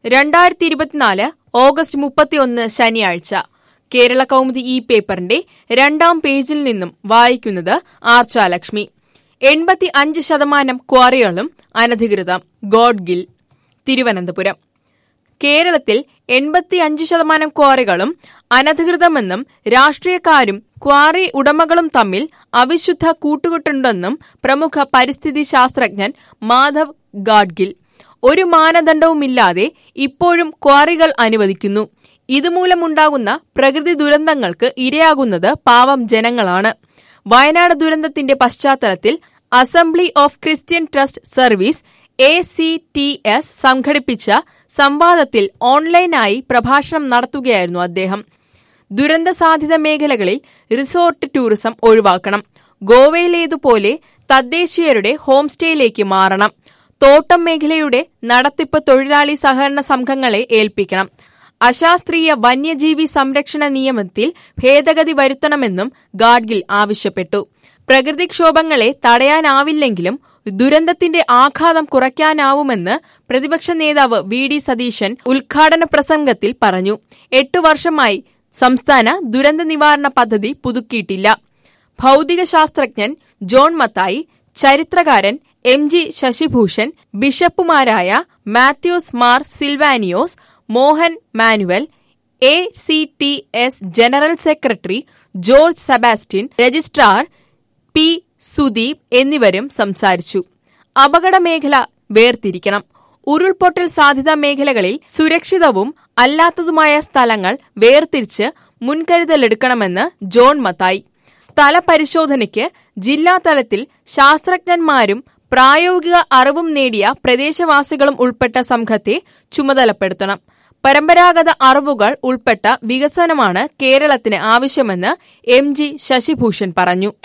രണ്ടായിരത്തി ഇരുപത്തിനാല് ഓഗസ്റ്റ് മുപ്പത്തിയൊന്ന് ശനിയാഴ്ച കേരള കൗമുദി ഈ പേപ്പറിന്റെ രണ്ടാം പേജിൽ നിന്നും വായിക്കുന്നത് ആർച്ചാലക്ഷ്മി എൺപത്തി അഞ്ച് ശതമാനം ക്വാറികളും അനധികൃതം ഗോഡ്ഗിൽ തിരുവനന്തപുരം കേരളത്തിൽ എൺപത്തി അഞ്ച് ശതമാനം ക്വാറികളും അനധികൃതമെന്നും രാഷ്ട്രീയക്കാരും ക്വാറി ഉടമകളും തമ്മിൽ അവിശുദ്ധ കൂട്ടുകെട്ടുണ്ടെന്നും പ്രമുഖ പരിസ്ഥിതി ശാസ്ത്രജ്ഞൻ മാധവ് ഗാഡ്ഗിൽ ഒരു മാനദണ്ഡവുമില്ലാതെ ഇപ്പോഴും ക്വാറികൾ അനുവദിക്കുന്നു ഇതുമൂലമുണ്ടാകുന്ന പ്രകൃതി ദുരന്തങ്ങൾക്ക് ഇരയാകുന്നത് പാവം ജനങ്ങളാണ് വയനാട് ദുരന്തത്തിന്റെ പശ്ചാത്തലത്തിൽ assembly of Christian trust service A C T S സംഘടിപ്പിച്ച സംവാദത്തിൽ ഓൺലൈനായി പ്രഭാഷണം നടത്തുകയായിരുന്നു അദ്ദേഹം ദുരന്ത സാധ്യത മേഖലകളിൽ റിസോർട്ട് ടൂറിസം ഒഴിവാക്കണം ഗോവയിലേതുപോലെ തദ്ദേശീയരുടെ ഹോം സ്റ്റേയിലേക്ക് മാറണം തോട്ടം മേഖലയുടെ നടത്തിപ്പ് തൊഴിലാളി സഹകരണ സംഘങ്ങളെ ഏൽപ്പിക്കണം അശാസ്ത്രീയ വന്യജീവി സംരക്ഷണ നിയമത്തിൽ ഭേദഗതി വരുത്തണമെന്നും ഗാഡ്ഗിൽ ആവശ്യപ്പെട്ടു പ്രകൃതിക്ഷോഭങ്ങളെ തടയാനാവില്ലെങ്കിലും ദുരന്തത്തിന്റെ ആഘാതം കുറയ്ക്കാനാവുമെന്ന് പ്രതിപക്ഷ നേതാവ് വി ഡി സതീശൻ ഉദ്ഘാടന പ്രസംഗത്തിൽ പറഞ്ഞു എട്ടു വർഷമായി സംസ്ഥാന ദുരന്ത നിവാരണ പദ്ധതി പുതുക്കിയിട്ടില്ല ഭൗതിക ശാസ്ത്രജ്ഞൻ ജോൺ മത്തായി ചരിത്രകാരൻ എം ജി ശശിഭൂഷൺ ബിഷപ്പുമാരായ Mathews Mar Silvanios Mohan Manuel A C T S general secretary George Sebastian registrar P Sudeep എന്നിവരും സംസാരിച്ചു അപകട മേഖല വേർതിരിക്കണം ഉരുൾപൊട്ടൽ സാധ്യതാ മേഖലകളിൽ സുരക്ഷിതവും അല്ലാത്തതുമായ സ്ഥലങ്ങൾ വേർതിരിച്ച് മുൻകരുതലെടുക്കണമെന്ന് ജോൺ മത്തായി സ്ഥലപരിശോധനയ്ക്ക് ജില്ലാതലത്തിൽ ശാസ്ത്രജ്ഞന്മാരും പ്രായോഗിക അറിവും നേടിയ പ്രദേശവാസികളും ഉൾപ്പെട്ട സംഘത്തെ ചുമതലപ്പെടുത്തണം പരമ്പരാഗത അറിവുകൾ ഉൾപ്പെട്ട വികസനമാണ് കേരളത്തിന് ആവശ്യമെന്ന് എം ജി ശശിഭൂഷൺ പറഞ്ഞു